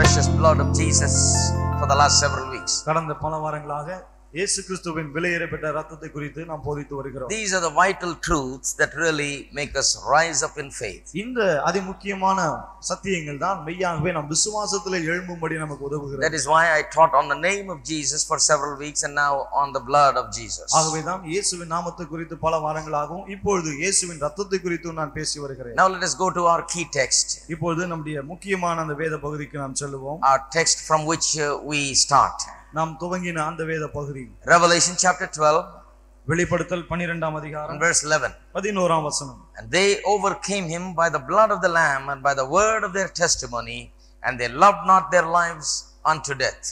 precious blood of Jesus for the last several weeks. கடந்த பல வாரங்களாக இயேசு கிறிஸ்துவின் விலையேறப்பட்ட ரத்தத்தை குறித்து நாம் போதித்து வருகிறோம் These are the vital truths that really make us rise up in faith. இந்த அதிமுக்கியமான சத்தியங்கள் தான் மெய்யாகவே நம் விசுவாசத்தில் எழும்பும்படி நமக்கு உதவுகிறது That is why I taught on the name of Jesus for several weeks and now on the blood of Jesus. ஆகவே தான் இயேசுவின் நாமத்தை குறித்து பல வாரங்களாகவும் இப்பொழுது இயேசுவின் ரத்தத்தை குறித்தும் நான் பேசி வருகிறேன் Now let us go to our key text, இப்பொழுது நம்முடைய முக்கியமான அந்த வேத பகுதிக்கு நாம் செல்லுவோம் our text from which uh, we start. நாம் துவங்கின அந்த வேத பகுதி Revelation chapter 12 வெளிப்படுத்தல் பன்னிரெண்டாம் and அதிகாரம் verse 11. பதினோராம் வசனம் And they overcame him by the blood of the Lamb and by the word of their testimony, and they loved not their lives unto death.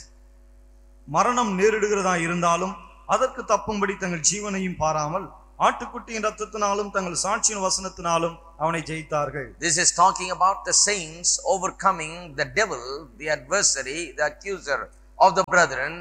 மரணம் நேரிடுகிறதா இருந்தாலும் அதற்கு தப்பும்படி தங்கள் ஜீவனையும் பாராமல் ஆட்டுக்குட்டியின் ரத்தத்தினாலும் தங்கள் சாட்சியின் வசனத்தினாலும் அவனை ஜெயித்தார்கள் This is talking about the saints overcoming the devil, the adversary, the accuser of the brethren,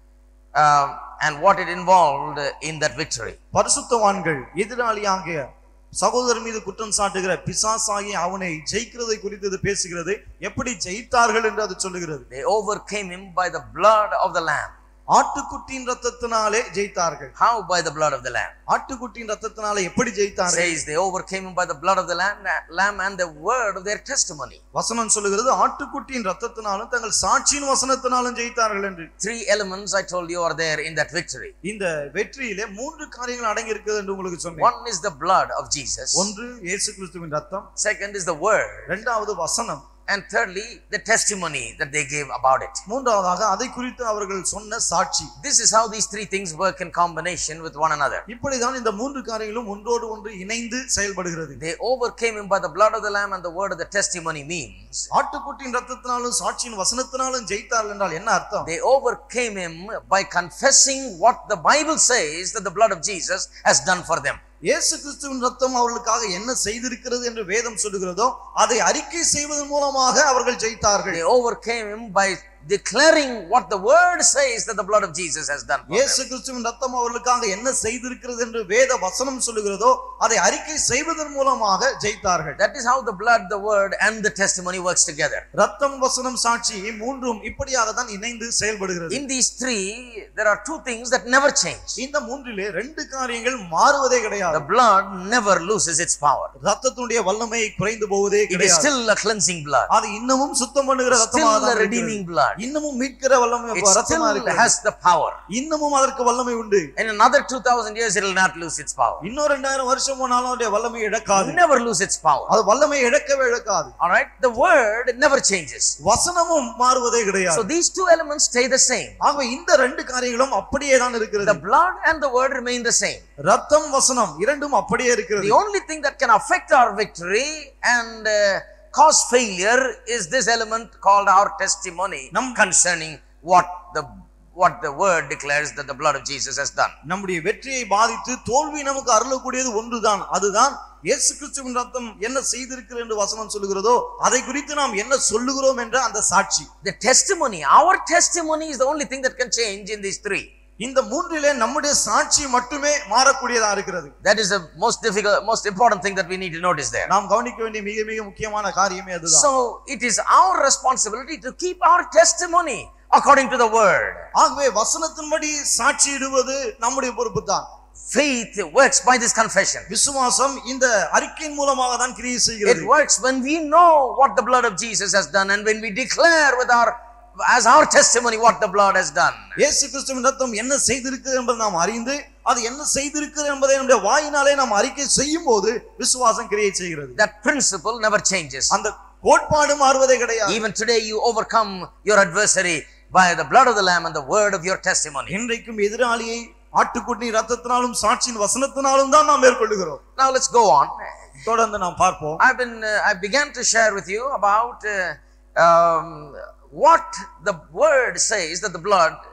um, and what it involved in that victory. பரிசுத்தவான்கள் எதிராளியாகிய சகோதரர் மீது குற்றம் சாட்டுகிற பிசாசாகிய அவனை ஜெயிக்கிறதை குறித்து இது பேசுகிறது எப்படி ஜெயித்தார்கள் என்று அது சொல்லுகிறது They overcame him by the blood of the Lamb. ஆட்டுக்குட்டியின் ரத்தத்தினாலே ஜெயித்தார்கள் How? By the blood of the Lamb. ஆட்டுக்குட்டியின் ரத்தத்தினாலே எப்படி ஜெயித்தார்கள் says they overcame him by the blood of the lamb, lamb and the word of their testimony. வசனம் சொல்லுகிறது ஆட்டுக்குட்டியின் ரத்தத்தினாலும் தங்கள் சாட்சியின் வசனத்தினாலும் ஜெயித்தார்கள் என்று Three elements I told you are there in that victory. இந்த வெற்றியிலே மூன்று காரியங்கள் அடங்கி இருக்குது என்று உங்களுக்கு சொன்னேன் One is the blood of Jesus. ஒன்று இயேசு கிறிஸ்துவின் ரத்தம் Second is the word. இரண்டாவது வசனம் And thirdly, the testimony that they gave about it. மூன்றாவதாக அதை குறித்து அவர்கள் சொன்ன சாட்சி This is how these three things work in combination with one another. இப்படிதான் இந்த மூன்று காரியங்களும் ஒன்றோடு ஒன்று இணைந்து செயல்படுகிறது They overcame him by the blood of the lamb and the word of the testimony means ஆட்டுக்குட்டியின் ரத்தத்தினாலும் சாட்சியின் வசனத்தினாலும் ஜெயித்தார்கள் என்றால் என்ன அர்த்தம் they overcame him by confessing what the Bible says that the blood of Jesus has done for them. இயேசு கிறிஸ்துவின் ரத்தம் அவர்களுக்காக என்ன செய்திருக்கிறது என்று வேதம் சொல்லுகிறதோ அதை அறிக்கை செய்வதன் மூலமாக அவர்கள் ஜெயித்தார்கள் They overcame him by declaring what the word says that the blood of Jesus has done. For them. இயேசு கிறிஸ்துவின் ரத்தம் அவர்களுக்காக என்ன செய்திருக்கிறது என்று வேத வசனம் சொல்லுகிறதோ அதை அறிக்கை செய்வதன் மூலமாக ஜெயித்தார்கள் That is how the blood, the word, and the testimony works together. ரத்தம் வசனம் சாட்சி மூன்றும் இப்படியாக தான் இணைந்து செயல்படுகிறது In these three, there are two things that never change. இந்த மூன்றிலே ரெண்டு காரியங்கள் மாறுவதே The கிடையாது blood never loses its power. ரத்தத்தினுடைய வல்லமை குறைந்து போவதே It is கிடையாது still a cleansing blood, அது இன்னமும் சுத்தம் பண்ணுகிற ரத்தமாக still a தான் இருக்கிறது. redeeming blood. இன்னமும் மீட்கிற வல்லமை It ரத்தமா still இருக்கிறது has the power. இன்னமும் அதற்கு வல்லமை உண்டு In another 2000 years, it will not lose its power. இன்னும் ரெண்டாயிரம் வருஷம் போனாலும் அதனுடைய வல்லமை இழக்காது Never lose its power. அது வல்லமை இழக்கவே இழக்காது All right? The word never changes. வசனமும் மாறுவதே So கிடையாது these two elements stay the same. ஆகவே இந்த ரெண்டு காரியங்களும் அப்படியே தான் The இருக்கிறது blood and the word remain the same. ரத்தம் வசனம் இரண்டும் அப்படியே இருக்கிறது The only thing that can affect our victory and uh, cause failure is this element called our testimony Num- concerning what the what the word declares that the blood of Jesus has done. நம்முடைய வெற்றியை பாதித்து தோல்வி நமக்கு அருளக்கூடியது ஒன்றுதான் அதுதான் இயேசு கிறிஸ்துவின் ரத்தம் என்ன செய்திருக்கிறது என்று வசனம் சொல்லுகிறதோ அதை குறித்து நாம் என்ன சொல்லுகிறோம் என்ற அந்த சாட்சி The testimony, our testimony is the only thing that can change in these three. இந்த மூன்றிலே நம்முடைய சாட்சி மட்டுமே மாறக்கூடியதா இருக்கிறது That is the most difficult, most important thing that we need to notice there. நாம் கவனிக்க வேண்டிய மிக மிக முக்கியமான காரியமே அதுதான் So it is our responsibility to keep our testimony according to the word. ஆகவே வசனத்தின்படி சாட்சியிடுவது நம்முடைய பொறுப்பு தான் Faith works by this confession. விசுவாசம் இந்த அறிக்கையின் மூலமாக தான் கிரியை It செய்கிறது works when we know what the blood of Jesus has done and when we declare with our as our testimony what the blood has done. இயேசு கிறிஸ்துவின் ரத்தம் என்ன செய்திருக்கிறது என்பதை நாம் அறிந்து அது என்ன செய்திருக்கிறது என்பதை நம்முடைய வாயினாலே நாம் அறிக்கை செய்யும் போது விசுவாசம் கிரியை செய்கிறது That principle never changes. அந்த கோட்பாடு மாறுவதே கிடையாது Even today you overcome your adversary by the blood of the lamb and the word of your testimony. இன்றைக்கும் எதிராளியை ஆட்டுக்குட்டி ரத்தத்தினாலும் சாட்சியின் வசனத்தினாலும் தான் நாம் மேற்கொள்ளுகிறோம் Now let's go on. தொடர்ந்து நாம் பார்ப்போம் I've been uh, I began to share with you about uh, um, what the word says that the blood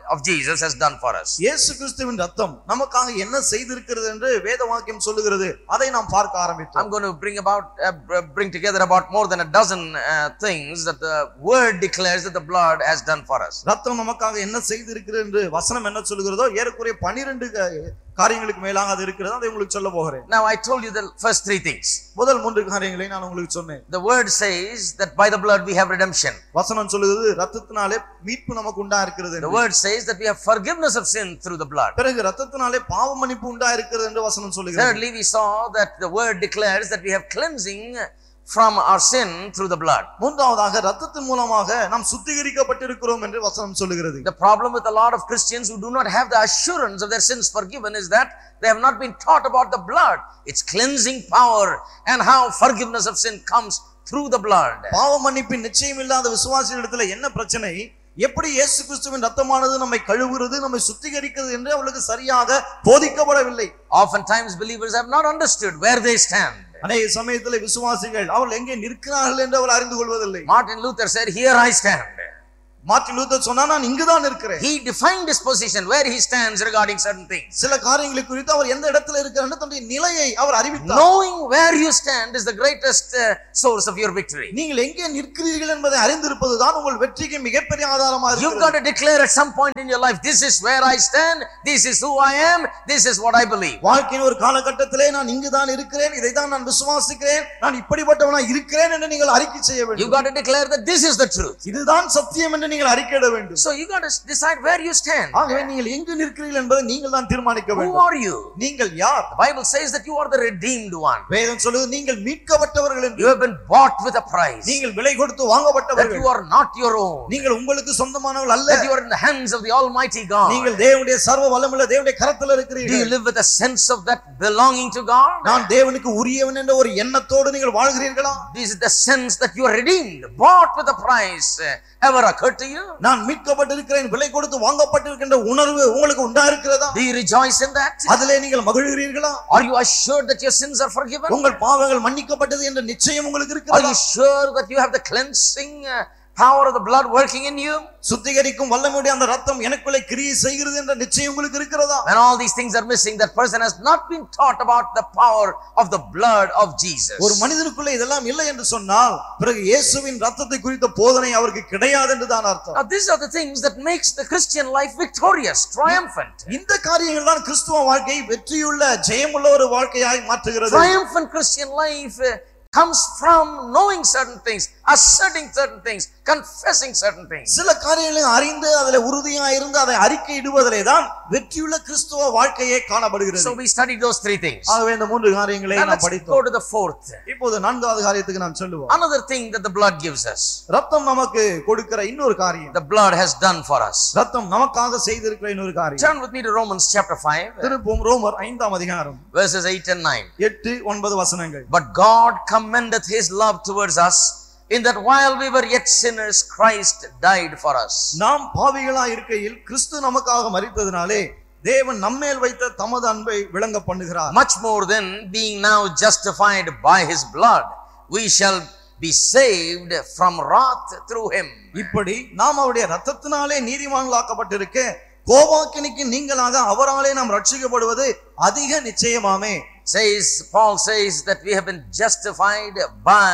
of Jesus has done for us. இயேசு கிறிஸ்துவின் ரத்தம் நமக்காக என்ன செய்திருக்கிறது என்று வேத வாக்கியம் சொல்லுகிறது அதை நாம் பார்க்க ஆரம்பித்தோம் I'm going to bring about uh, br- bring together about more than a dozen uh, things that the word declares that the blood has done for us. ரத்தம் நமக்காக என்ன செய்திருக்கிறது என்று வசனம் என்ன சொல்லுகிறதோ ஏறக்குறைய பனிரெண்டு காரியங்களுக்கு மேலாக அது இருக்கிறது அதை உங்களுக்கு சொல்ல போகிறேன் Now I told you the first three things. முதல் மூன்று காரியங்களை நான் உங்களுக்கு சொன்னேன் The word says that by the blood we have redemption. வசனம் சொல்லுகிறது ரத்தத்தினாலே மீட்பு நமக்கு உண்டா இருக்கிறது The என்று. word says that we have forgiveness of sin through the blood. பிறகு ரத்தத்தினாலே பாவ மன்னிப்பு உண்டா இருக்கிறது என்று வசனம் சொல்லுகிறது Thirdly, we saw that the word declares that we have cleansing from our sin through the blood. மூன்றாவதாக ரத்தத்தின் மூலமாக நாம் சுத்திகரிக்கப்பட்டிருக்கிறோம் என்று வசனம் சொல்லுகிறது The problem with a lot of Christians who do not have the assurance of their sins forgiven is that they have not been taught about the blood, its cleansing power, and how forgiveness of sin comes through the blood. பாவ மன்னிப்பின் நிச்சயம் இல்லாத விசுவாசிகளிடத்துல என்ன பிரச்சனை எப்படி இயேசு கிறிஸ்துவின் ரத்தமானது நம்மை கழுவுறது நம்மை சுத்திகரிக்கிறது என்று அவளுக்கு சரியாக போதிக்கப்படவில்லை Oftentimes, believers have not understood where they stand. அநேக சமயத்தில் விசுவாசிகள் அவர்கள் எங்கே நிற்கிறார்கள் என்று அவர் அறிந்து கொள்வதில்லை Martin Luther said, Here I stand. Martin Luther சொன்னா நான் இங்குதான் இருக்கிறேன் He defined his position, where he stands regarding certain things. சில காரியங்களை குறித்து அவர் எந்த இடத்துல இருக்கிறார் தன்னுடைய நிலையை அவர் அறிவித்தார் Knowing where you stand is the greatest uh, source of your victory. நீங்கள் எங்கே நிற்கிறீர்கள் என்பதை அறிந்திருப்பதுதான் உங்கள் வெற்றிக்கு மிகப்பெரிய ஆதாரமா You've இருக்கிறது got to declare at some point in your life, this is where I stand, this is who I am, this is what I believe. வாழ்க்கையின் ஒரு காலகட்டத்திலே நான் இங்குதான் இருக்கிறேன் இதைதான் நான் விசுவாசிக்கிறேன் நான் இப்படிப்பட்டவனா இருக்கிறேன் என்று நீங்கள் அறிக்கை செய்ய You've வேண்டும் got to declare that this is the truth. இதுதான் சத்தியம் என்று நீங்கள் அறிக்கையிட வேண்டும் So you got to decide where you stand. ஆகவே நீங்கள் எங்கு நிற்கிறீர்கள் என்பதை நீங்கள் தான் தீர்மானிக்க Who வேண்டும் are you? நீங்கள் யார் The Bible says that you are the redeemed one. வேதம் சொல்லுது நீங்கள் மீட்கப்பட்டவர்கள் என்று You have been bought with a price. நீங்கள் விலை கொடுத்து That வாங்கப்பட்டவர்கள் you are not your own. நீங்கள் உங்களுக்கு சொந்தமானவர்கள் அல்ல That you are in the hands of the Almighty God. நீங்கள் தேவனுடைய சர்வ வல்லமுள்ள தேவனுடைய கரத்தில் Do you இருக்கிறீர்கள் live with a sense of that belonging to God? நான் தேவனுக்கு உரியவன் என்ற ஒரு எண்ணத்தோடு நீங்கள் வாழ்கிறீர்களா This is the sense that you are redeemed, bought with a price. uh, Ever occurred to you? நான் மீட்கப்பட்டிருக்கிறேன் விலை கொடுத்து வாங்கப்பட்டிருக்கின்ற உணர்வு உங்களுக்கு உண்டா இருக்கிறதா Do you rejoice in that? அதிலே நீங்கள் மகிழ்கிறீர்களா Are you assured that your sins are forgiven? உங்கள் பாவங்கள் மன்னிக்கப்பட்டது என்ற நிச்சயம் உங்களுக்கு Are இருக்கிறதா you sure that you have the cleansing uh, power of the blood working in you? சுத்திகரிக்கும் வல்லமையுடைய அந்த ரத்தம் எனக்குள்ளே கிரியை செய்கிறது என்ற நிச்சயம் உங்களுக்கு இருக்கிறதா When all these things are missing, that person has not been taught about the power of the blood of Jesus. ஒரு மனிதனுக்குள்ளே இதெல்லாம் இல்லை என்று சொன்னால் பிறகு இயேசுவின் ரத்தத்தை குறித்த போதனை அவருக்கு கிடையாது என்று தான் அர்த்தம் Now, these are the things that makes the Christian life victorious, triumphant. இந்த காரியங்கள் தான் கிறிஸ்துவ வாழ்க்கையை வெற்றியுள்ள ஜெயமுள்ள ஒரு வாழ்க்கையாய் மாற்றுகிறது Triumphant Christian life uh, comes from knowing certain things, asserting certain things, confessing certain things. சில காரியங்களை அறிந்து அதில் உறுதியா இருந்து அதை அறிக்கை இடுவதிலே தான் வெற்றியுள்ள கிறிஸ்துவ வாழ்க்கையே காணப்படுகிறது So we studied those three things. ஆகவே இந்த மூன்று காரியங்களை Now நாம் let's go படித்தோம் to the fourth. இப்போது நான்காவது காரியத்துக்கு நாம் சொல்லுவோம் Another thing that the blood gives us. ரத்தம் நமக்கு கொடுக்கிற இன்னொரு காரியம் The blood has done for us. ரத்தம் நமக்காக செய்திருக்கிற இன்னொரு காரியம் Turn with me to Romans chapter 5, திருப்பும் ரோமர் ஐந்தாம் அதிகாரம் verses 8 and 9. எட்டு ஒன்பது வசனங்கள் But God commendeth his love towards us, in that while we were yet sinners, Christ died for us. நாம் பாவிகளா இருக்கையில் கிறிஸ்து நமக்காக மரித்ததினாலே தேவன் நம்மேல் வைத்த தமது அன்பை விளங்க பண்ணுகிறார் Much more than being now justified by his blood, we shall be saved from wrath through him. இப்படி நாம் அவருடைய ரத்தத்தினாலே நீதிமான்களாக்கப்பட்டிருக்க கோபாக்கினிக்கு நீங்களாக அவராலே நாம் ரட்சிக்கப்படுவது அதிக நிச்சயமாமே Says Paul says that we have been justified by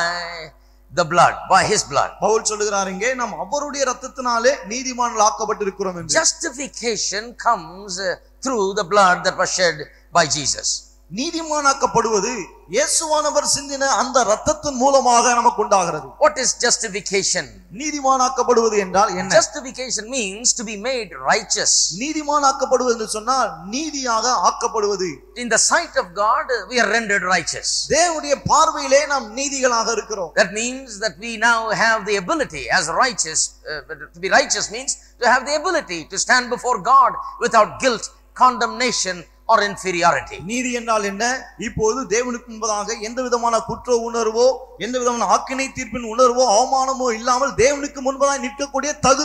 the blood, by his blood. Pavul சொல்லுகிறார் இங்கே நாம் அவருடைய ரத்தத்தினாலே நீதிமான்கள் ஆக்கப்பட்டிருக்கிறோம் என்று Justification comes uh, through the blood that was shed by Jesus. நீதிமானாக்கப்படுவது இயேசுவானவர் சிந்தின அந்த ரத்தத்தின் மூலமாக நமக்கு உண்டாகிறது What is justification? நீதிமானாக்கப்படுவது என்றால் என்ன Justification means to be made righteous. நீதிமானாக்கப்படுவது என்று சொன்னால் நீதியாக ஆக்கப்படுவது In the sight of God, we are rendered righteous. தேவனுடைய பார்வையிலே நாம் நீதிகளாக இருக்கிறோம் That means that we now have the ability as righteous, uh, to be righteous means to have the ability to stand before God without guilt, condemnation, or inferiority. நீதி என்றால் என்ன இப்போது தேவனுக்கு முன்பதாக எந்த விதமான குற்ற உணர்வோ எந்த விதமான ஆக்கினை தீர்ப்பின் உணர்வோ அவமானமோ இல்லாமல் தேவனுக்கு முன்பதாக நிற்கக்கூடிய தகுதி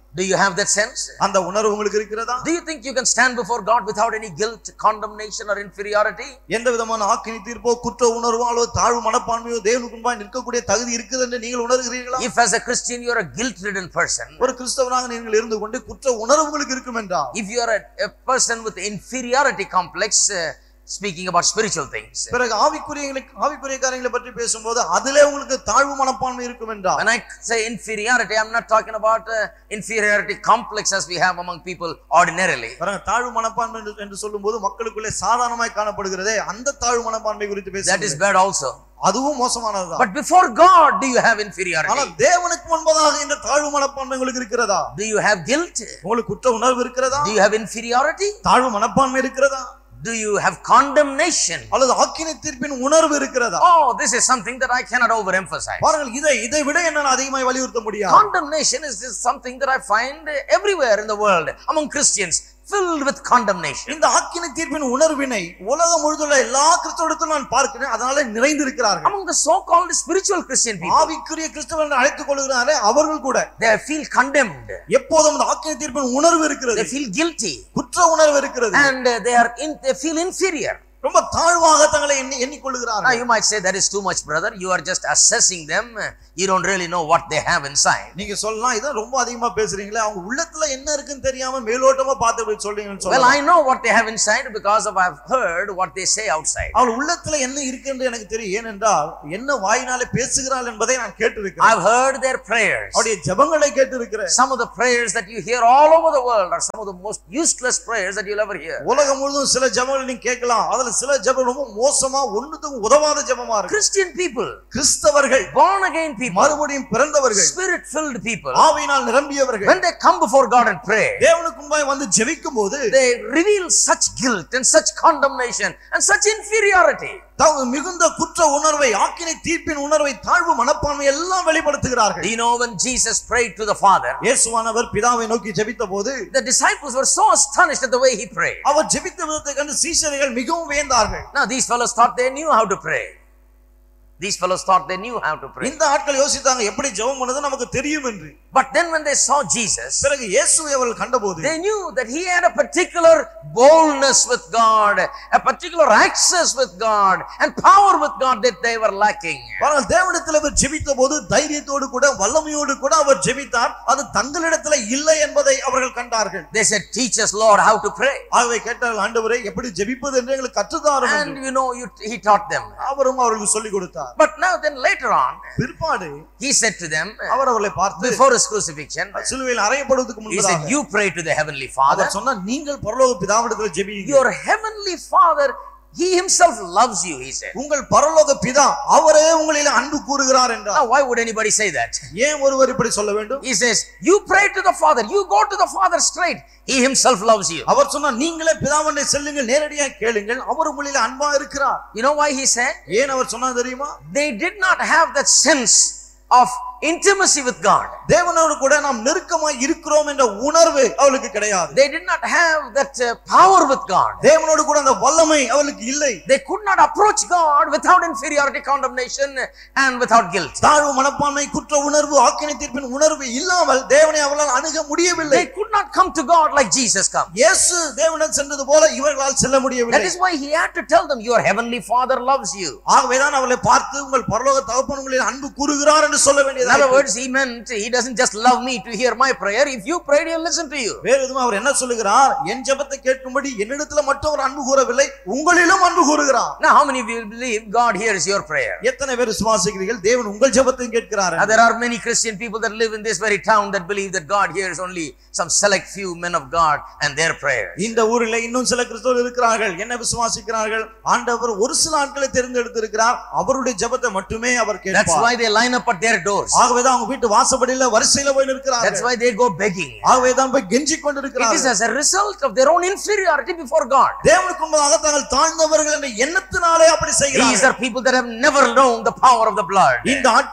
Do you have that sense? அந்த உணர்வு உங்களுக்கு இருக்கிறதா Do you think you can stand before God without any guilt, condemnation, or inferiority? எந்த விதமான ஆக்கினி தீர்ப்போ குற்ற உணர்வோ அல்லது தாழ்வு மனப்பான்மையோ தேவனுக்கு முன்பாய் நிற்கக்கூடிய தகுதி இருக்குது என்று நீங்கள் உணர்கிறீர்களா If as a Christian you are a guilt-ridden person, ஒரு கிறிஸ்தவனாக நீங்கள் இருந்து கொண்டு குற்ற உணர்வு உங்களுக்கு இருக்கும் என்றால் if you are a, a person with inferiority complex, uh, speaking about spiritual things, பிறகு ஆவிக்குரியங்களை ஆவிக்குரிய காரியங்களை பற்றி பேசும்போது அதிலே உங்களுக்கு தாழ்வு மனப்பான்மை இருக்கும் என்றால் when I say inferiority, I'm not talking about uh, inferiority complex as we have among people ordinarily. பாருங்க தாழ்வு மனப்பான்மை என்று- என்று சொல்லும்போது மக்களுக்குள்ளே சாதாரணமாய் காணப்படுகிறதே அந்த தாழ்வு மனப்பான்மை குறித்து That is பேச bad also. அதுவும் மோசமானதுதான் But before God, do you have ஆனா inferiority? தேவனுக்கு முன்பதாக இந்த தாழ்வு மனப்பான்மை உங்களுக்கு இருக்கிறதா Do you have guilt? உங்களுக்கு குற்ற உணர்வு இருக்கிறதா Do you have inferiority? தாழ்வு மனப்பான்மை இருக்கிறதா Do you have condemnation? அல்லது ஆக்கினை தீர்ப்பின் உணர்வு இருக்கிறதா Oh, this is something that I cannot overemphasize. பாருங்கள் இதை இதை விட என்னால் அதிகமாய் வலியுறுத்த முடியாது Condemnation is just something that I find everywhere in the world among Christians, filled with condemnation. இந்த ஆக்கினை தீர்ப்பின் உணர்வினை உலகம் முழுதுள்ள எல்லா கிறிஸ்தவத்திலும் நான் பார்க்கிறேன் அதனால நிறைந்திருக்கிறார்கள் Among the so-called spiritual Christian people, ஆவிக்குரிய கிறிஸ்தவர்கள் அழைத்துக் கொள்கிறாரே அவர்கள் கூட they feel condemned. எப்போதும் இந்த ஆக்கினை தீர்ப்பின் உணர்வு இருக்கிறது They feel guilty குற்ற உணர்வு இருக்கிறது and uh, they are in, they feel inferior. ரொம்ப தாழ்வாக தங்களை எண்ணி Now எண்ணிக்கொள்கிறார்கள் you might say that is too much, brother. You are just assessing them. You don't really know what they have inside. நீங்க சொல்லலாம் இதான் ரொம்ப அதிகமா பேசுறீங்களே அவங்க உள்ளத்துல என்ன இருக்குன்னு தெரியாம மேலோட்டமா பார்த்து இப்படி சொல்றீங்கன்னு Well, சொல்லலாம் I know what they have inside because of I've heard what they say outside. அவள் உள்ளத்துல என்ன இருக்கு என்று எனக்கு தெரியும் ஏனென்றால் என்ன வாயினாலே பேசுகிறாள் என்பதை நான் கேட்டிருக்கிறேன் I've heard their prayers. அவருடைய ஜெபங்களை கேட்டிருக்கிறேன் Some of the prayers that you hear all over the world are some of the most useless prayers that you'll ever hear. உலகம் முழுதும் சில ஜெபங்கள் நீங்க கேட்கலாம் அதுல சில ஜெபம் ரொம்ப மோசமா ஒண்ணுத்துக்கும் உதவாத ஜெபமா இருக்கு Christian people, கிறிஸ்தவர்கள் born again people, மறுபடியும் பிறந்தவர்கள் spirit filled people, ஆவியினால் நிரம்பியவர்கள் when they come before God and pray, தேவனுக்கு முன்பாய் வந்து ஜெபிக்கும் போது they reveal such guilt and such condemnation and such inferiority. தங்க மிகுந்த குற்ற உணர்வை ஆக்கினை தீர்ப்பின் உணர்வை தாழ்வு மனப்பான்மை எல்லாம் Do வெளிப்படுத்துகிறார்கள் you know when Jesus prayed to the Father, இயேசுவானவர் பிதாவை நோக்கி ஜெபித்த போது the disciples were so astonished at the way he prayed. அவர் ஜெபித்த விதத்தை கண்டு சீஷர்கள் மிகவும் வியந்தார்கள் Now, these fellows thought they knew how to pray. These fellows thought they knew how to pray. இந்த ஆட்கள் யோசித்தாங்க எப்படி ஜெபம் பண்ணது நமக்கு தெரியும் என்று But then, when they saw Jesus, பிறகு இயேசுவை அவர்கள் கண்டபோது they knew that he had a particular boldness with God, a particular access with God, and power with God that they were lacking. ஆனால் தேவனிடத்தில் அவர் ஜெபித்த போது தைரியத்தோடு கூட வல்லமையோடு கூட அவர் ஜெபித்தார் அது தங்களிடத்துல இல்லை என்பதை அவர்கள் கண்டார்கள் They said, Teach us, Lord, how to pray. ஆகவே கேட்டார்கள் ஆண்டவரே எப்படி ஜெபிப்பது என்று எங்களுக்கு கற்றுத்தாரும் And என்று. you know, you, he taught them. அவரும் அவர்களுக்கு சொல்லிக் கொடுத்தார் But now, then later on, பிற்பாடு he said to them, அவர் அவர்களை பார்த்து before his crucifixion, சிலுவையில் அறையப்படுவதற்கு he said, முன்பதாக You pray to the Heavenly Father. அவர் சொன்னார் நீங்கள் பரலோக பிதாவிடத்தில் ஜெபியுங்கள் Your Heavenly Father, He Himself loves you, He said. உங்கள் பரலோக பிதா அவரே உங்களில் அன்பு கூறுகிறார் என்றார் Now, why would anybody say that? ஏன் ஒருவர் இப்படி சொல்ல வேண்டும் He says, You pray to the Father, you go to the Father straight. He Himself loves you. அவர் சொன்னார் நீங்களே பிதாவனை செல்லுங்கள் நேரடியாக கேளுங்கள் அவர் உங்களில் அன்பா இருக்கிறார் You know why He said? ஏன் அவர் சொன்னார் தெரியுமா They did not have that sense of intimacy with God. தேவனோடு கூட நாம் நெருக்கமாய் இருக்கிறோம் என்ற உணர்வு அவளுக்கு கிடையாது They did not have that uh, power with God. தேவனோடு கூட அந்த வல்லமை அவளுக்கு இல்லை They could not approach God without inferiority condemnation and without guilt. தாழ்வு மனப்பான்மை குற்ற உணர்வு ஆக்கினை தீர்ப்பின் உணர்வு இல்லாமல் தேவனை அவளால் அணுக முடியவில்லை They could not come to God like Jesus come. இயேசு தேவனிடம் சென்றது போல இவர்களால் செல்ல That முடியவில்லை is why He had to tell them, Your Heavenly Father loves you. ஆகவேதான் அவளை பார்த்து உங்கள் பரலோக தகப்பன் உங்களில் அன்பு கூறுகிறார் என்று சொல்ல In other வேண்டியது words, He meant He doesn't just love me to hear my prayer. If you prayed, He'll listen to you. வேறு எதுவும் அவர் என்ன சொல்லுகிறார் என் ஜெபத்தை கேட்கும்படி என்னிடத்துல மட்டும் அவர் அன்பு கூறவில்லை உங்களிலும் அன்பு கூறுகிறார் Now, how many of you believe God hears your prayer? எத்தனை பேர் விசுவாசிக்கிறீர்கள் தேவன் உங்கள் ஜெபத்தையும் கேட்கிறார் Now, there are many Christian people that live in this very town that believe that God hears only some select few men of God and their prayers. இந்த ஊரில் இன்னும் சில கிறிஸ்தவர்கள் இருக்கிறார்கள் என்ன விசுவாசிக்கிறார்கள் ஆண்டவர் ஒரு சில ஆட்களை தேர்ந்தெடுத்திருக்கிறார் அவருடைய ஜெபத்தை மட்டுமே அவர் That's கேட்பார் why they line up at their doors. ஆகவேதான் அவங்க வீட்டு வாசப்படியில வரிசையில போய் That's நிற்கிறார்கள் why they go begging. ஆகவேதான் போய் கெஞ்சி It is கொண்டிருக்கிறார்கள் as a result of their own inferiority before God. தேவனுக்கு முன்பதாக தாங்கள் தாழ்ந்தவர்கள் என்ற எண்ணத்தினாலே அப்படி These செய்கிறார்கள் are people that have never known the power of the blood. இந்த ஆட்கள்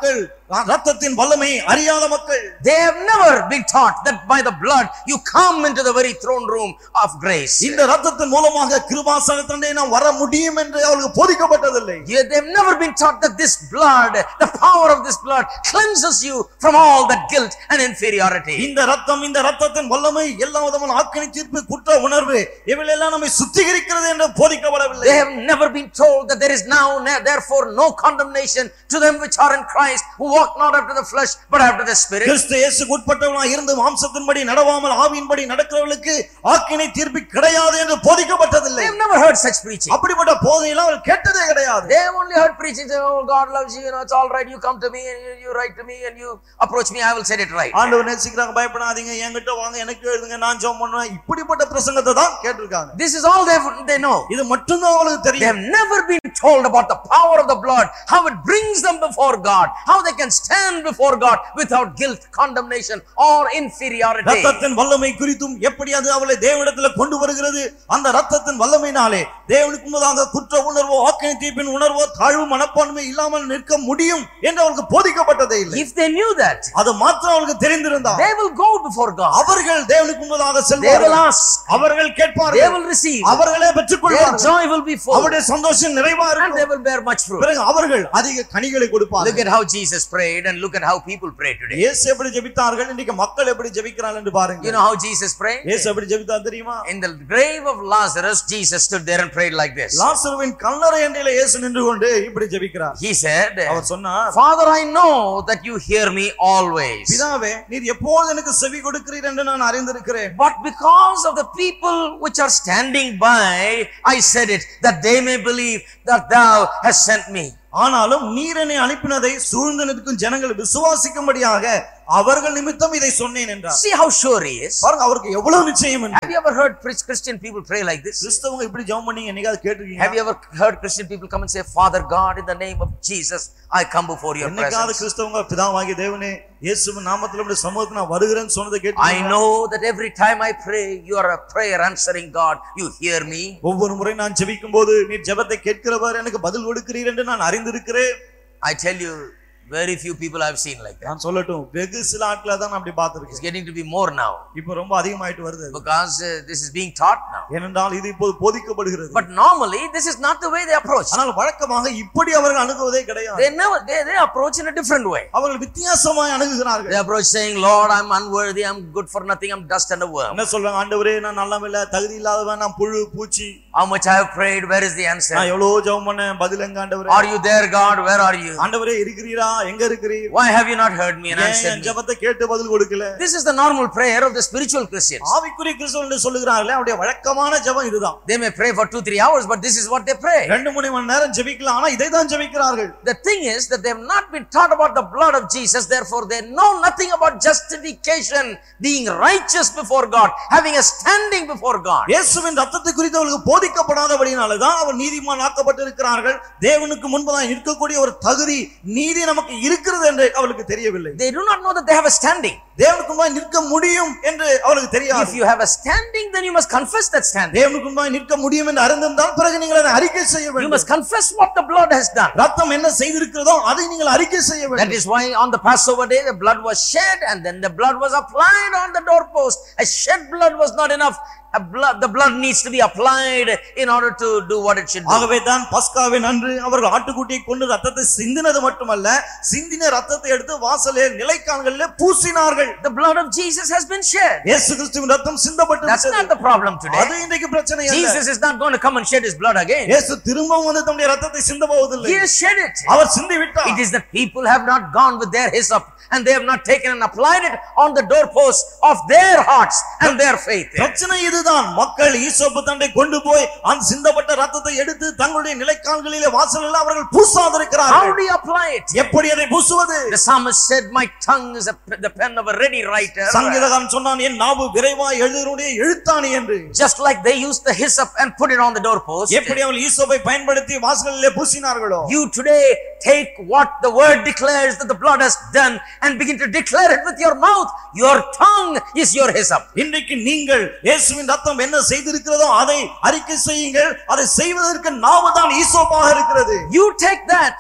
ரத்தத்தின் வல்லமை அறியாத மக்கள் They have never been taught that by the blood you come into the very throne room of grace. இந்த ரத்தத்தின் மூலமாக கிருபாசனத்தண்டை நாம் வர முடியும் என்று அவர்களுக்கு போதிக்கப்பட்டதில்லை Yeah, They've never been taught that this blood, the power of this blood, cleanses you from all that guilt and inferiority. இந்த ரத்தம் இந்த ரத்தத்தின் வல்லமை எல்லா விதமான ஆக்கணி தீர்ப்பு குற்ற உணர்வு இவைகளெல்லாம் நம்மை சுத்திகரிக்கிறது என்று போதிக்கப்படவில்லை They have never been told that there is now, ne- therefore, no condemnation to them which are in Christ, who walk not after the flesh, but after the Spirit. கிறிஸ்து இயேசுக்கு உட்பட்டவனாய் இருந்து மாம்சத்தின்படி நடவாமல் ஆவியின்படி நடக்கிறவர்களுக்கு ஆக்கினை தீர்ப்பு கிடையாது என்று போதிக்கப்பட்டதில்லை They have never heard such preaching. அப்படிப்பட்ட போதையெல்லாம் அவர்கள் கேட்டதே கிடையாது They have only heard preaching, say, oh, God loves you, you know, it's all right, you come to me and you, you write to me and you approach me, I will set it right. ஆண்டவர் நேசிக்கிறாங்க பயப்படாதீங்க என்கிட்ட வாங்க எனக்கு எழுதுங்க நான் ஜெபம் பண்ணுவேன் இப்படிப்பட்ட பிரசங்கத்தை தான் கேட்டிருக்காங்க This is all they, they know. இது மட்டும்தான் அவங்களுக்கு They தெரியும் have never been told about the power of the blood, how it brings them before God, how they can stand before God without guilt, condemnation, or inferiority. ரத்தத்தின் வல்லமை குறித்தும் எப்படி அது அவளை தேவனிடத்துல கொண்டு வருகிறது அந்த ரத்தத்தின் வல்லமையினாலே தேவனுக்கு முன்னதாக குற்ற உணர்வோ ஆக்கினை தீர்ப்பின் உணர்வோ தாழ்வு மனப்பான்மை இல்லாமல் நிற்க முடியும் என்று அவளுக்கு போதிக்கப்பட்டதே இல்லை If they knew that, அது மாத்திரம் அவளுக்கு தெரிந்திருந்தால் they will go before God. அவர்கள் தேவனுக்கு முன்னதாக They will செல்வார்கள் ask. அவர்கள் They கேட்பார்கள் will receive. அவர்களே பெற்றுக் Their கொள்வார்கள் joy will be full. அவருடைய சந்தோஷம் நிறைவா And they இருக்கும் will bear much fruit. பிறகு அவர்கள் அதிக கனிகளை Look கொடுப்பார்கள் at how Jesus prayed and look at how people pray today. இயேசு எப்படி ஜெபித்தார்கள் இன்னைக்கு மக்கள் எப்படி ஜெபிக்கிறார்கள் என்று பாருங்க You know how Jesus prayed? இயேசு எப்படி ஜெபித்தார் தெரியுமா In the grave of Lazarus, Jesus stood there and prayed like this. லாசருவின் கல்லறை எண்ணில இயேசு நின்று கொண்டு இப்படி ஜெபிக்கிறார் He said, அவர் சொன்னார் Father, I know that you hear me always. பிதாவே நீர் எப்போது எனக்கு செவி கொடுக்கிறீர் என்று நான் அறிந்திருக்கிறேன் But because of the people which are standing by, I said it, that they may believe that thou hast sent me. ஆனாலும் நீர் என்னை அனுப்பினதை சூழ்ந்து நிற்கும் ஜனங்கள் விசுவாசிக்கும்படியாக அவர்கள் நிமித்தம் இதை சொன்னேன் என்றார் See how sure he is. பாருங்க அவருக்கு எவ்வளவு நிச்சயம் என்று Have you ever heard Chris- Christian people pray like this? கிறிஸ்தவங்க இப்படி ஜெபம் பண்ணி என்னைக்காவது கேட்டிருக்கீங்க Have you ever heard Christian people come and say, Father God, in the name of Jesus, I come before your என்னைக்காவது presence? கிறிஸ்தவங்க பிதாவாகிய தேவனே இயேசுவின் நாமத்தில் இப்படி சமூகத்துக்கு நான் வருகிறேன்னு சொன்னதை I கேட்டு know that every time I pray, you are a prayer answering God. You hear me. ஒவ்வொரு முறை நான் ஜெபிக்கும் போது நீர் ஜெபத்தை கேட்கிறவர் எனக்கு பதில் கொடுக்கிறீர் என்று நான் அறிந்திருக்கிறேன் I tell you, very few people I've seen like that. நான் சொல்லட்டும் வெகு சில ஆட்களை தான் நான் அப்படி It's பார்த்திருக்கேன் getting to be more now இப்போ ரொம்ப அதிகமாயிட்டு வருது அது. because uh, this is being taught now. ஏனென்றால் இது இப்போது போதிக்கப்படுகிறது But normally, this is not the way they approach. ஆனால் வழக்கமாக இப்படி அவர்கள் அணுகுவதே கிடையாது They never, they, they approach in a different way. அவர்கள் வித்தியாசமாய் அணுகுகிறார்கள் They approach saying, Lord, I'm unworthy, I'm good for nothing, I'm dust and a worm. என்ன சொல்றாங்க ஆண்டவரே நான் நல்லம் இல்ல தகுதி இல்லாதவன் நான் புழு பூச்சி How much I have prayed, where is the answer? நான் எவ்வளவு ஜெபம் பண்ணேன் பதில் எங்க ஆண்டவரே Are you there, God? Where are you? ஆண்டவரே இருக்கிறீரா எங்க இருக்கிறீர் Why have you not heard me and ஏன் answered என் me? ஜெபத்தை கேட்டு பதில் கொடுக்கல This is the normal prayer of the spiritual Christians. ஆவிக்குரிய கிறிஸ்தவர்கள் சொல்லுகிறார்களே அவருடைய வழக்கமான ஜெபம் இதுதான் They may pray for two, three hours, but this is what they pray. ரெண்டு மூணு மணி நேரம் ஜெபிக்கலாம் ஆனா இதை தான் ஜெபிக்கிறார்கள் The thing is that they have not been taught about the blood of Jesus, therefore they know nothing about justification, being righteous before God, having a standing before God. இயேசுவின் ரத்தத்தை குறித்து அவர்களுக்கு போதிக்கப்படாதபடினால தான் அவர் நீதிமான் ஆக்கப்பட்டிருக்கிறார்கள் தேவனுக்கு முன்பதாக நிற்கக்கூடிய ஒரு தகுதி நீதி நமக்கு இருக்கிறது என்று அவளுக்கு தெரியவில்லை They do not know that they have a standing. தேவனுக்கு முன்பாக நிற்க முடியும் என்று அவளுக்கு If தெரியாது you have a standing, then you must confess that standing. தேவனுக்கு முன்பாக நிற்க முடியும் என்று அறிந்திருந்தால் பிறகு நீங்கள் அதை அறிக்கை செய்ய You வேண்டும் must confess what the blood has done. ரத்தம் என்ன செய்திருக்கிறதோ அதை நீங்கள் அறிக்கை செய்ய That வேண்டும் is why on the Passover day the blood was shed and then the blood was applied on the doorpost. A shed blood was not enough. A blood, the blood needs to be applied in order to do what it should do. ஆகவே தான் பஸ்காவின் அன்று அவர்கள் ஆட்டுக்குட்டியை கொண்டு ரத்தத்தை சிந்தினது மட்டுமல்ல சிந்தின ரத்தத்தை எடுத்து வாசலே நிலைக்கால்களிலே பூசினார்கள் The blood of Jesus has been shed. இயேசு கிறிஸ்துவின் ரத்தம் சிந்தப்பட்டு That's விட்டது. not the problem today. அது இன்றைக்கு பிரச்சனை அல்ல Jesus is not going to come and shed his blood again. இயேசு திரும்பவும் வந்து தம்முடைய ரத்தத்தை சிந்த போவதில்லை He has shed it. அவர் சிந்தி விட்டார் It is that people have not gone with their hyssop and they have not taken and applied it on the doorposts of their hearts and their faith. பிரச்சனை இதுதான் மக்கள் ஈசோப்பு தண்டை கொண்டு போய் அந்த சிந்தப்பட்ட ரத்தத்தை எடுத்து தங்களுடைய நிலைக்கால்களிலே வாசலில் அவர்கள் How பூசாதிருக்கிறார்கள் do you apply it? எப்படி அதை பூசுவது The psalmist said, My tongue is a, the pen of a ready writer. சங்கீதகாரன் சொன்னான் என் நாவு விரைவாய் எழுதுனுடைய எழுத்தாணி என்று Just like they used the hyssop and put it on the doorpost. எப்படி அவள் ஈசோப்பை பயன்படுத்தி வாசல்களிலே பூசினார்களோ You today take what the word declares that the blood has done and begin to declare it with your mouth. Your tongue is your hyssop. இன்றைக்கு நீங்கள் இயேசுவின் ரத்தம் என்ன செய்திருக்கிறதோ அதை அறிக்கை செய்யுங்கள் அதை செய்வதற்கு நாவு தான் ஈசோப்பாக இருக்கிறது You take that,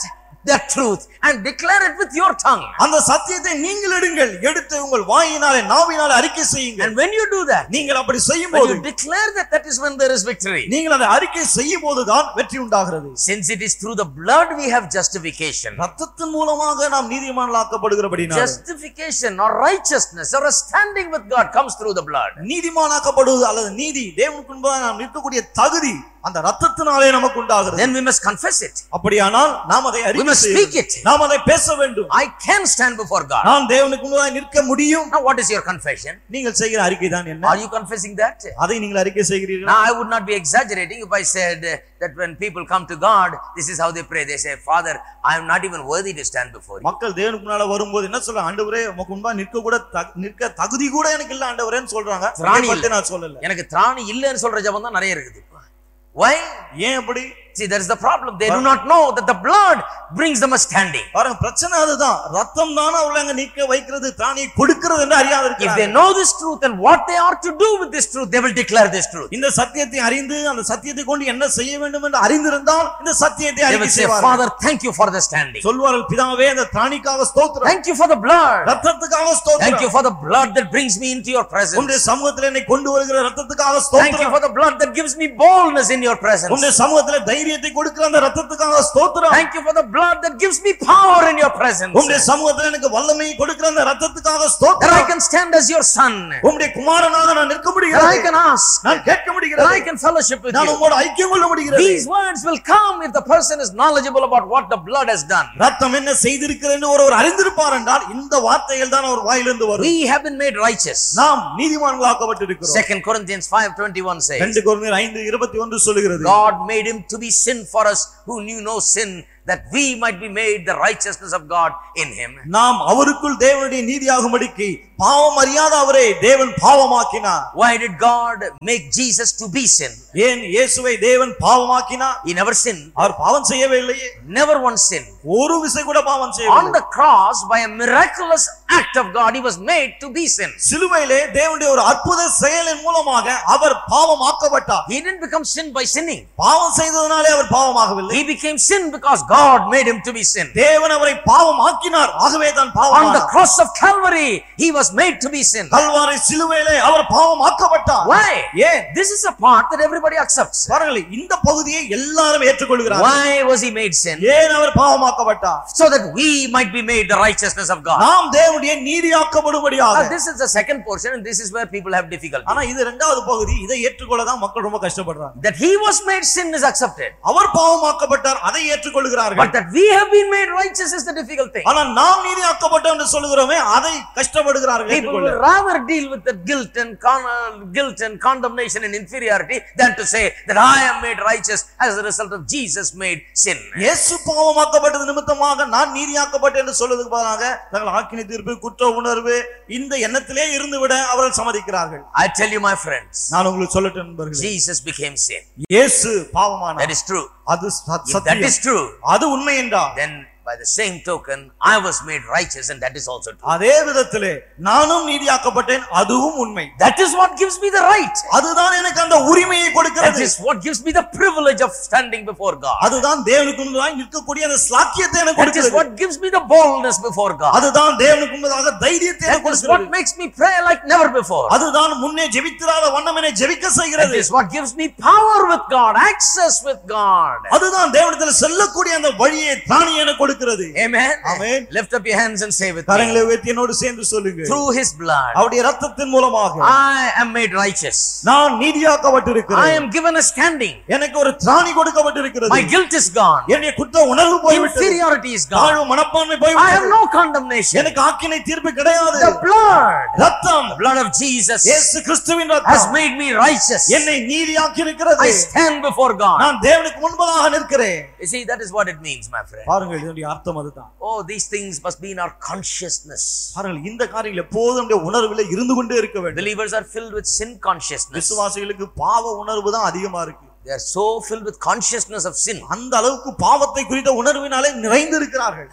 the truth and declare it with your tongue. அந்த சத்தியத்தை நீங்கள் எடுங்கள் எடுத்து உங்கள் வாயினாலே நாவினாலே அறிக்கை செய்யுங்கள் And when you do that, நீங்கள் அப்படி செய்யும் when போது you declare that, that is when there is victory. நீங்கள் அதை அறிக்கை செய்யும் போதுதான் வெற்றி உண்டாகிறது Since it is through the blood we have justification. ரத்தத்தின் மூலமாக நாம் நீதிமான்களாக்கப்படுகிறபடினால் Justification or righteousness or a standing with God comes through the blood. நீதிமானாக்கப்படுவது அல்லது நீதி தேவனுக்கு முன்பாக நாம் நிற்கக்கூடிய தகுதி அந்த ரத்தத்தினாலே நமக்கு உண்டாகிறது Then we must confess it. அப்படியானால் நாம் அதை We அறிக்கை must செய்ய speak வேண்டும். it. நாம் அதை பேச வேண்டும் I can stand before God. நான் தேவனுக்கு முன்பாக நிற்க முடியும் Now, what is your confession? நீங்கள் செய்கிற அறிக்கை தான் என்ன Are you confessing that? அதை நீங்கள் அறிக்கை செய்கிறீர்கள் Now, I would not be exaggerating if I said uh, that when people come to God, this is how they pray. They say, Father, I am not even worthy to stand before you. மக்கள் தேவனுக்கு முன்னால வரும்போது என்ன சொல்றாங்க ஆண்டவரே உமக்கு முன்பா நிற்க கூட தகு- நிற்க தகுதி கூட எனக்கு இல்ல ஆண்டவரேன்னு சொல்றாங்க திராணி அதை பத்தி நான் சொல்லல எனக்கு திராணி இல்லைன்னு சொல்ற ஜபம் தான் நிறைய இருக்குது Why? ஏன் அப்படி See, that is the problem. They do not know that the blood brings them a standing. பாருங்க பிரச்சனை அதுதான் ரத்தம் தானே அவளை அங்க நிக்க வைக்கிறது திராணியை கொடுக்கிறது என்று அறியாது If they இருக்கிறாங்க know this truth and what they are to do with this truth, they will declare this truth. இந்த சத்தியத்தை அறிந்து அந்த சத்தியத்தை கொண்டு என்ன செய்ய வேண்டும் என்று அறிந்திருந்தால் இந்த சத்தியத்தை They அறிக்கை will say, செய்வார்கள் Father, thank you for the standing. சொல்வார்கள் பிதாவே அந்த திராணிக்காக ஸ்தோத்திரம் Thank you for the blood. ரத்தத்துக்காக Thank you ஸ்தோத்திரம் for the blood that brings me into your presence. உன்னுடைய சமூகத்தில் என்னை கொண்டு வருகிற ரத்தத்துக்காக Thank you ஸ்தோத்திரம் for the blood that gives me boldness in your presence. உன்னுடைய சமூகத்துல தைரியத்தை கொடுக்கிற அந்த ரத்தத்துக்காக ஸ்தோத்திரம் Thank you for the blood that gives me power in your presence. உம்முடைய சமூகத்துல எனக்கு வல்லமையை கொடுக்கிற அந்த ரத்தத்துக்காக That I ஸ்தோத்திரம் can stand as your son. உம்முடைய குமாரனாக நான் நிற்க That I முடிகிறது can ask. நான் கேட்க That I முடிகிறது can fellowship with நான் you. உங்களோட ஐக்கியம் கொள்ள முடிகிறது These words will come if the person is knowledgeable about what the blood has done. ரத்தம் என்ன செய்திருக்கிறது என்று ஒருவர் அறிந்திருப்பார் என்றால் இந்த வார்த்தைகள் தான் அவர் வாயிலிருந்து வரும் We have been made righteous. நாம் நீதிமான்களாக்கப்பட்டிருக்கிறோம் Second Corinthians 5:21 says, ரெண்டு கொரிந்தியர் ஐந்து இருபத்தி ஒன்று சொல்லுகிறது God made him to be sin for us who knew no sin, that we might be made the righteousness of God in him. நாம் அவருக்குள் தேவனுடைய நீதியாகும்படிக்கு பாவம் அறியாத அவரை தேவன் பாவமாக்கினார் Why did God make Jesus to be sin? ஏன் இயேசுவை தேவன் பாவமாக்கினார் He never sinned, அவர் பாவம் செய்யவே இல்லையே never once sinned. ஒரு விசை கூட பாவம் On செய்யவில்லை the cross, by a miraculous act of God, he was made to be sin. சிலுவையிலே தேவனுடைய ஒரு அற்புத செயலின் மூலமாக அவர் பாவமாக்கப்பட்டார் He didn't become sin by sinning. பாவம் செய்ததனாலே அவர் பாவமாகவில்லை He became sin because God made him to be sin. தேவன் அவரை பாவமாக்கினார் ஆகவே தான் On the பாவம் cross of Calvary, he was made to be sin. Kalvari சிலுவையிலே அவர் பாவமாக்கப்பட்டார் Why? ஏன் This is a part that everybody accepts. பாருங்கள் இந்த பகுதியை எல்லாரும் ஏற்றுக்கொள்கிறார் Why was he made sin? ஏன் அவர் பாவமாக்கப்பட்டார் So that we might be made the righteousness of God. நாம் தேவனுடைய நீதியாக்கப்படும்படியாக Now, this is the second portion, and this is where people have difficulty. ஆனா இது இரண்டாவது பகுதி இதை ஏற்றுக்கொள்ள தான் மக்கள் ரொம்ப கஷ்டப்படுறாங்க That he was made sin is accepted. அவர் பாவமாக்கப்பட்டார் அதை ஏற்றுக்கொள்கிறார்கள் But that we have been made righteous is the difficult thing. ஆனா நாம் நீதியாக்கப்பட்டோம் என்று சொல்லுகிறோமே அதை கஷ்டப்படுகிறார்கள் People ஏற்றுக்கொள்ள. will rather deal with the guilt and con- uh, guilt and condemnation and inferiority than to say that I am made righteous as a result of Jesus made sin. இயேசு பாவமாக்கப்பட்டது நிமித்தமாக நான் நீதியாக்கப்பட்டேன் என்று சொல்வதற்கு பதிலாக தங்கள் ஆக்கினை தீர்ப்பு குற்ற உணர்வு இந்த எண்ணத்திலே இருந்து விட அவர்கள் சம்மதிக்கிறார்கள் I tell you, my friends, நான் உங்களுக்கு சொல்லட்டும் நண்பர்களே Jesus became sin. இயேசு பாவமானார் That is true. அது ச- If that சத்தியம் is true, அது உண்மை என்றால் then by the same token, I was made righteous, and that is also true. அதே விதத்திலே நானும் நீதியாக்கப்பட்டேன் அதுவும் உண்மை That is what gives me the right. அதுதான் எனக்கு அந்த உரிமையை That கொடுக்கிறது is what gives me the privilege of standing before God. அதுதான் தேவனுக்கு முன்பதாய் நிற்கக்கூடிய அந்த ஸ்லாக்கியத்தை எனக்கு That is கொடுக்கிறது what gives me the boldness before God. அதுதான் தேவனுக்கு முன்பதாக தைரியத்தை எனக்கு That is what கொடுக்கிறது makes me pray like never before. அதுதான் முன்னே ஜெபித்திராத வண்ணம் என்னை ஜெபிக்க That செய்கிறது is what gives me power with God, access with God. அதுதான் தேவனிடத்தில் செல்லக்கூடிய அந்த வழியை தானி எனக்கு கொடுக்கிறது Amen. Amen. Lift up your hands and say with கரங்களை me. உயர்த்தி என்னோடு சேர்ந்து சொல்லுங்க Through his blood, அவருடைய ரத்தத்தின் மூலமாக I am made righteous. நான் I நீதியாக்கப்பட்டிருக்கிறேன் am given a standing. எனக்கு ஒரு திராணி கொடுக்கப்பட்டிருக்கிறது My guilt is gone. என்னுடைய குற்ற உணர்வு போய்விட்டது Inferiority is gone. தாழ்வு மனப்பான்மை I have போய்விட்டது no condemnation. எனக்கு ஆக்கினை தீர்ப்பு கிடையாது The blood, ரத்தம் the blood of Jesus இயேசு கிறிஸ்துவின் has ரத்தம் made me righteous. என்னை நீதியாக்கி இருக்கிறது I stand before God. நான் தேவனுக்கு முன்பதாக நிற்கிறேன் You see, that is what it means, my friend. பாருங்கள் இதனுடைய அர்த்தம் அதுதான் Oh, these things must be in our consciousness. பாருங்கள் இந்த காரியங்கள் எப்போதும் நம்முடைய உணர்வில் இருந்து கொண்டே இருக்க வேண்டும் Believers are filled with sin consciousness. விசுவாசிகளுக்கு பாவ உணர்வு தான் அதிகமா இருக்கு They are so filled with consciousness of sin. அந்த அளவுக்கு பாவத்தை குறித்த உணர்வினாலே நிறைந்து இருக்கிறார்கள்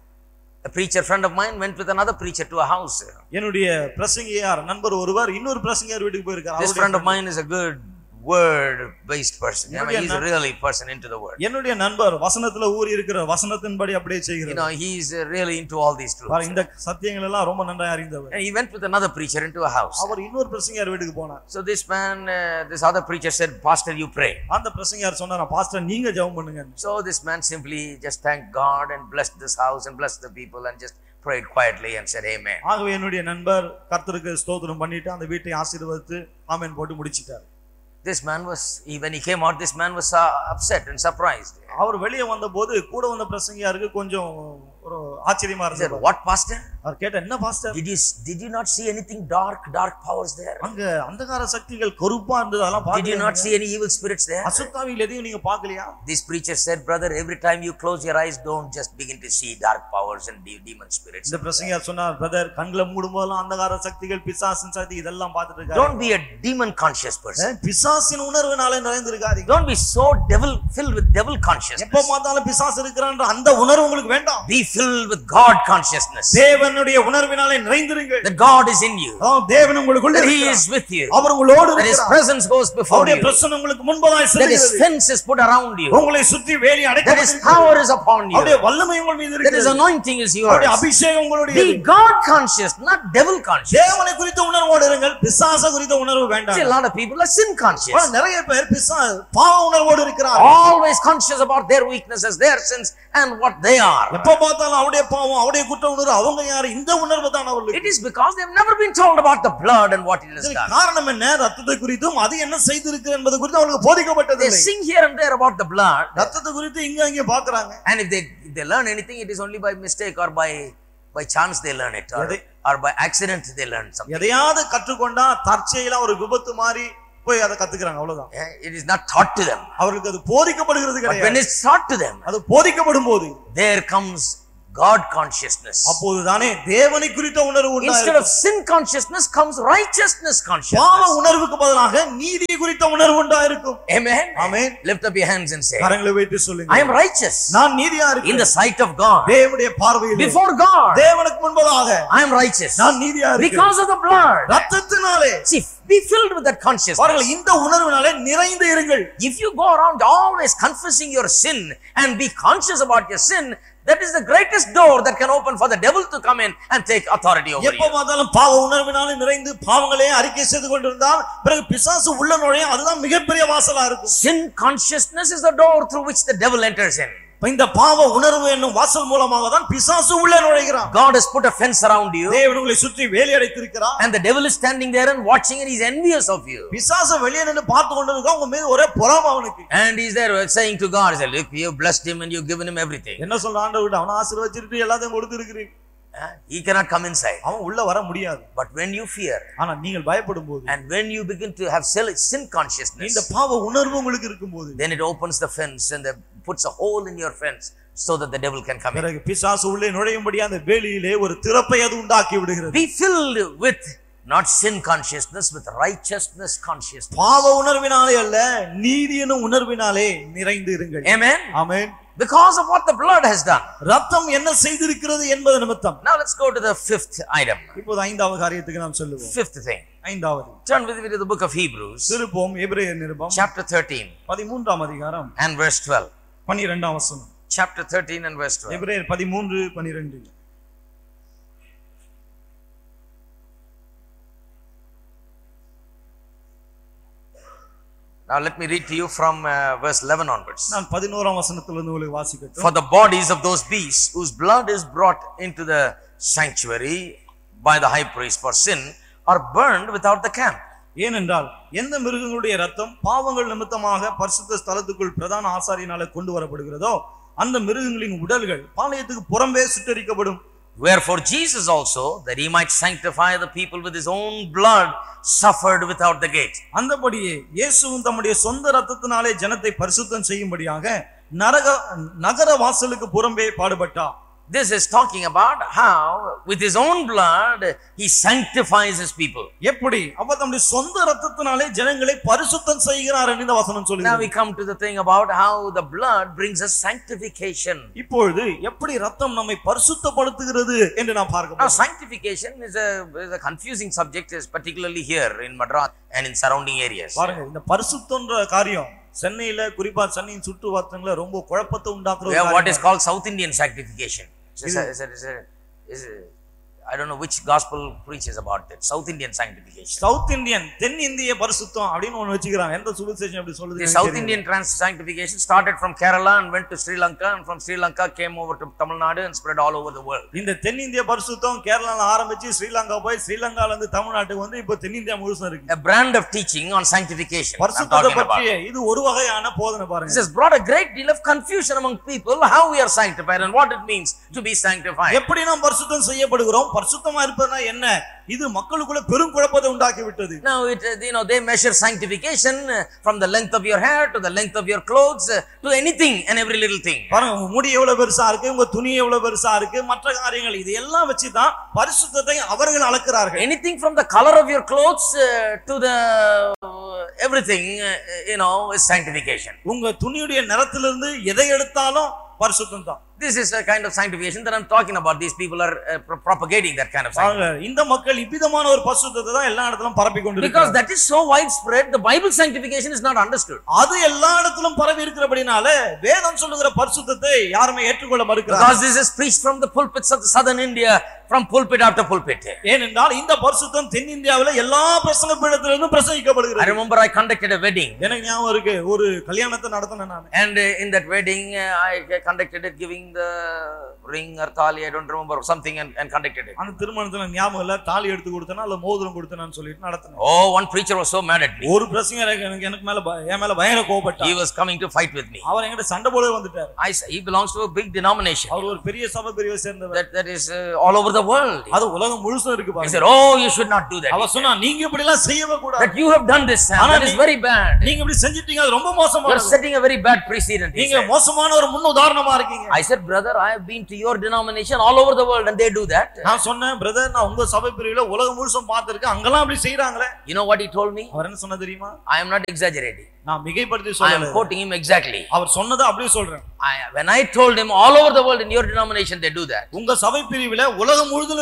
A preacher friend of mine went with another preacher to a house. என்னுடைய பிரசங்கியார் நண்பர் ஒருவர் இன்னொரு பிரசங்கியார் வீட்டுக்கு போயிருக்கார் This அவருடைய friend of mine is a good word based person. I mean, Maybe he's not- really person into the word. என்னுடைய நண்பர் வசனத்துல ஊறி இருக்கிற வசனத்தின்படி அப்படியே You செய்கிறார் know, he's uh, really into all these truths. பாருங்க, இந்த சத்தியங்கள் எல்லாம் ரொம்ப நன்றாக அறிந்தவர் And he went with another preacher into a house. அவர் இன்னொரு பிரசங்கியார் வீட்டுக்கு போனார் So this man, uh, this other preacher said, Pastor, you pray. அந்த பிரசங்கியார் சொன்னார் பாஸ்டர் நீங்க ஜெபம் பண்ணுங்க So this man simply just thanked God and blessed this house and blessed the people and just prayed quietly and said, Amen. ஆகவே என்னுடைய நண்பர் கர்த்தருக்கு ஸ்தோத்திரம் பண்ணிட்டு அந்த வீட்டை ஆசீர்வதித்து ஆமென் போட்டு முடிச்சிட்டார் This man was, he, when he came out, this man was uh, upset and surprised. அவர் வெளியே வந்த போது கூட வந்த பிரசங்கியாருக்கு கொஞ்சம் ஒரு ஆச்சரியமா He said, இருந்தது What, Pastor? அவர் கேட்ட என்ன pastor Did you, did you not see anything dark, dark powers there? அங்க அந்தகார சக்திகள் கருப்பா இருந்தது அதெல்லாம் Did you not பாக்கலையா see any evil spirits there? அசுத்தாவியில் எதையும் நீங்க பாக்கலையா This preacher said, Brother, every time you close your eyes, don't just begin to see dark powers and de- demon spirits. இந்த பிரசங்கியார் சொன்னார் பிரதர் கண்களை மூடும் போதெல்லாம் அந்தகார சக்திகள் பிசாசின் சக்தி இதெல்லாம் பார்த்துட்டு இருக்காரு Don't be a demon conscious person. அஹ், பிசாசின் உணர்வுனாலே நிறைந்திருக்காதீங்க Don't be so devil filled with devil consciousness. எப்ப பார்த்தாலும் பிசாசு இருக்கிறான்ற அந்த உணர்வு உங்களுக்கு வேண்டாம் Be filled with God consciousness. தேவனுடைய உணர்வினாலே நிறைந்திருங்கள் That God is in you. அதான் தேவன் உங்களுக்குள்ள That He இருக்கிறார். is with you. அவர் உங்களோடு That His இருக்கிறார் presence goes before அவருடைய you. பிரசன்னம் உங்களுக்கு முன்பதாய் That His செல்கிறது fence is put around you. உங்களை சுற்றி வேலி That His அடைக்கப்பட்டிருக்கிறது power is upon அவருடைய you. வல்லமை உங்கள் மீது That His இருக்கிறது anointing is அவருடைய yours. அபிஷேகம் உங்களுடைய Be God conscious, not devil conscious. தேவனை குறித்த உணர்வோடு இருங்கள் பிசாச குறித்த உணர்வு See, வேண்டாம் a lot of people are sin conscious. ஆனா நிறைய பேர் பிசா பாவ உணர்வோடு இருக்கிறார் Always conscious about their weaknesses, their sins, and what they are. எப்ப பார்த்தாலும் அவருடைய பாவம் அவருடைய குற்ற உணர்வு அவங்க யாரு இந்த உணர்வு தான் It அவர்களுக்கு is because they've never been told about the blood and what it has இதற்கு done. காரணம் என்ன ரத்தத்தை குறித்தும் அது என்ன செய்திருக்கு என்பது குறித்து அவங்களுக்கு They போதிக்கப்பட்டதில்லை sing here and there about the blood, ரத்தத்தை குறித்து இங்க அங்கே பாக்குறாங்க and if they if they learn anything, it is only by mistake or by by chance they learn it, or, எதை- or by accident they learn something. எதையாவது கற்றுக்கொண்டா தற்செயலா ஒரு விபத்து மாதிரி போய் அதை கத்துக்கிறாங்க அவ்வளவுதான் Yeah, It is not taught to them. அவர்களுக்கு அது போதிக்கப்படுகிறது But when கிடையாது it's taught to them, அது போதிக்கப்படும் போது there comes God consciousness. அப்போதுதானே தேவனை குறித்த உணர்வு Instead உண்டாயிருக்கும் of sin consciousness comes righteousness பாவ consciousness. உணர்வுக்கு பதிலாக நீதி குறித்த உணர்வு உண்டாயிருக்கும் Amen. Amen Lift up your hands and say, கரங்களை வைத்து I சொல்லுங்க am righteous நான் நீதியா in இருக்கேன் the sight of God. தேவனுடைய பார்வையில் Before God, தேவனுக்கு முன்பதாக I am righteous நான் நீதியா இருக்கேன் because of the blood. ரத்தத்தினாலே See, be filled with that consciousness. பாருங்கள் இந்த உணர்வினாலே நிறைந்து இருங்கள் If you go around always confessing your sin and be conscious about your sin, that is the greatest door that can open for the devil to come in and take authority over எப்ப you. பார்த்தாலும் பாவ உணர்வினாலே நிறைந்து பாவங்களே அறிக்கை செய்து கொண்டிருந்தால் பிறகு பிசாசு உள்ள நுழைய அதுதான் மிகப்பெரிய வாசலா இருக்கும் Sin consciousness is the door through which the devil enters in. இப்ப இந்த பாவ உணர்வு என்னும் வாசல் மூலமாக தான் பிசாசு உள்ள நுழைகிறான் God has put a fence around you, தேவன் உங்களை சுற்றி வேலி அடைத்திருக்கிறான் and the devil is standing there and watching, and he's envious of you. பிசாசு வெளியே நின்று பார்த்து கொண்டிருக்கான் உங்க மீது ஒரே பொறாம அவனுக்கு And he's there saying to God, he said, Look, you've blessed him and you've given him everything. என்ன சொல்ற ஆண்டவர்கிட்ட அவனை ஆசீர்வச்சிட்டு எல்லாத்தையும் கொடுத்திருக்கிறீங்க Uh, He cannot come inside. அவன் உள்ள வர முடியாது But when you fear, ஆனா நீங்கள் பயப்படும் போது and when you begin to have sin sin consciousness, இந்த பாவ உணர்வு உங்களுக்கு இருக்கும்போது then it opens the fence and the, puts a hole in your fence so that the devil can come in. பிறகு பிசாசு உள்ளே நுழையும்படி அந்த வேலியிலே ஒரு திறப்பை அது உண்டாக்கி விடுகிறது Be filled with not sin consciousness, with righteousness consciousness. பாவ உணர்வினாலே அல்ல நீதி எனும் உணர்வினாலே நிறைந்து இருங்கள் Amen. Amen Because of what the blood has done. ரத்தம் என்ன செய்திருக்கிறது என்பது நிமித்தம் Now let's go to the fifth item. இப்போது ஐந்தாவது காரியத்துக்கு நாம் சொல்லுவோம் Fifth thing. ஐந்தாவது Turn with me to the book of Hebrews, திருப்போம் எபிரேயர் நிருபம் chapter 13 பதிமூன்றாம் அதிகாரம் and verse 12. பனிரெண்டாம் வசனம் Chapter 13 and verse 12. எபிரேயர் பதிமூன்று பனிரெண்டு Now let me read to you from uh, verse 11 onwards. நான் பதினோராம் வசனத்திலிருந்து உங்களுக்கு வாசிக்கட்டும் For the bodies of those beasts whose blood is brought into the sanctuary by the high priest for sin are burned without the camp. ஏனென்றால் எந்த மிருகங்களுடைய ரத்தம் பாவங்கள் நிமித்தமாக பரிசுத்த ஸ்தலத்துக்குள் பிரதான ஆசாரியனால கொண்டு வரப்படுகிறதோ அந்த மிருகங்களின் உடல்கள் பாளையத்துக்கு புறம்பே சுட்டரிக்கப்படும் Wherefore Jesus also, that he might sanctify the people with his own blood, suffered without the gate. அந்தபடியே இயேசுவும் தம்முடைய சொந்த ரத்தத்தினாலே ஜனத்தை பரிசுத்தம் செய்யும்படியாக நரக நகர வாசலுக்கு புறம்பே பாடுபட்டார் This is talking about how, with his own blood, he sanctifies his people. எப்படி அப்ப தம்முடைய சொந்த ரத்தத்தினாலே ஜனங்களை பரிசுத்தம் செய்கிறார் என்று இந்த வசனம் Now சொல்லுகிறது we come to the thing about how the blood brings us sanctification. இப்பொழுது எப்படி ரத்தம் நம்மை பரிசுத்தப்படுத்துகிறது என்று நாம் பார்க்க Now, போகிறோம். sanctification is a, is a confusing subject, is particularly here in Madras. and in surrounding areas. பாருங்க இந்த பரிசுத்தன்ற காரியம் சென்னையில குறிப்பா சென்னையின் சுற்று வட்டங்கள ரொம்ப குழப்பத்தை உண்டாக்குற We ஒரு have what காரியம். is called South Indian sanctification. It's a- it's a- it's a- it's a- I don't know which gospel preaches about that. South Indian sanctification. South Indian தென் இந்திய பரிசுத்தம் அப்படின்னு ஒண்ணு வச்சுக்கிறாங்க எந்த சுவிசேஷம் அப்படி The சொல்லுது South Indian trans sanctification started from Kerala and went to Sri Lanka, and from Sri Lanka came over to Tamil Nadu and spread all over the world. இந்த தென்னிந்திய பரிசுத்தம் கேரளால ஆரம்பிச்சு ஸ்ரீலங்கா போய் ஸ்ரீலங்கால இருந்து தமிழ்நாட்டுக்கு வந்து இப்போ தென்னிந்தியா முழுசும் இருக்கு A brand of teaching on sanctification. I'm பரிசுத்தத்தை talking about. பற்றிய இது ஒரு வகையான போதனை This பாருங்க has brought a great deal of confusion among people how we are sanctified and what it means to be sanctified. எப்படி நாம் பரிசுத்தம் செய்யப்படுகிறோம் பரிசுத்தமா இருப்பதுனா என்ன இது மக்களுக்குள்ள பெரும் குழப்பத்தை உண்டாக்கி விட்டது Now, it, uh, you know, they measure sanctification uh, from the length of your hair to the length of your clothes uh, to anything and every little thing. பாருங்க உங்க முடி எவ்வளவு பெருசா இருக்கு உங்க துணி எவ்வளவு பெருசா இருக்கு மற்ற காரியங்கள் இது எல்லாம் வச்சுதான் பரிசுத்தத்தை அவர்கள் அளக்கிறார்கள் Anything from the color of your clothes uh, to the uh, everything, uh, you know, is sanctification. உங்க துணியுடைய நிறத்திலிருந்து எதை எடுத்தாலும் பரிசுத்தம் தான் This is a kind of sanctification that I'm talking about. These people are uh, pro- propagating that kind of sanctification. பாருங்க, இந்த மக்கள் இவ்விதமான ஒரு பரிசுத்தத்தை தான் எல்லா இடத்திலும் பரப்பி கொண்டு Because that is so widespread, the Bible sanctification is not understood. அது எல்லா இடத்திலும் பரவி இருக்கிறபடினால வேதம் சொல்லுகிற பரிசுத்தத்தை யாருமே ஏற்றுக்கொள்ள மறுக்கிறார் Because this is preached from the pulpits of the southern India, from pulpit after pulpit. ஏனென்றால் இந்த பரிசுத்தம் தென்னிந்தியாவில எல்லா பிரசங்க பீடத்திலிருந்தும் I பிரசங்கிக்கப்படுகிறது remember I conducted a wedding. எனக்கு ஞாபகம் இருக்கு ஒரு கல்யாணத்தை நடத்தினேன் நான் And uh, in that wedding, uh, I conducted it, giving the ring or thali, I don't remember, something, and, and conducted it. அந்த திருமணத்துல ஞாபகம் இல்ல தாலி எடுத்து கொடுத்தனா இல்ல மோதிரம் கொடுத்தனான்னு சொல்லிட்டு நடத்தினேன் Oh, one preacher was so mad at me. ஒரு பிரசங்க எனக்கு எனக்கு மேல ப- என் மேல பயங்கர கோபப்பட்டார் He was coming to fight with me. அவர் என்கிட்ட சண்டை போடவே வந்துட்டார் I, s- he belongs to a big denomination அவர் ஒரு பெரிய சபை பிரிவை சேர்ந்தவர் that, that is uh, all over the world. அது உலகம் முழுசும் இருக்கு He பாருங்க said, Oh, you should not do that. அவர் சொன்னா நீங்க இப்படி எல்லாம் செய்யவே கூடாது That you have done this, Sam. ஆனா That is நீ- very bad. நீங்க இப்படி செஞ்சிட்டீங்க அது ரொம்ப You are மோசமானது setting a very bad precedent. he நீங்க said. மோசமான ஒரு முன் உதாரணமா இருக்கீங்க I said, Brother, I have been to your denomination all over the world and they do that. நான் சொன்னேன் பிரதர் நான் உங்க சபை பிரிவுல உலகம் முழுசும் பார்த்திருக்கேன் அங்கெல்லாம் அப்படி செய்யறாங்களே You know what he told me? அவர் என்ன சொன்ன தெரியுமா I am not exaggerating. நான் மிகைப்படுத்தி I சொல்லல am quoting him exactly. அவர் சொன்னதை அப்படியே சொல்றேன் I, when I told him all over the world in your denomination they do that. உங்க சபை பிரிவுல உலகம் முழுதும்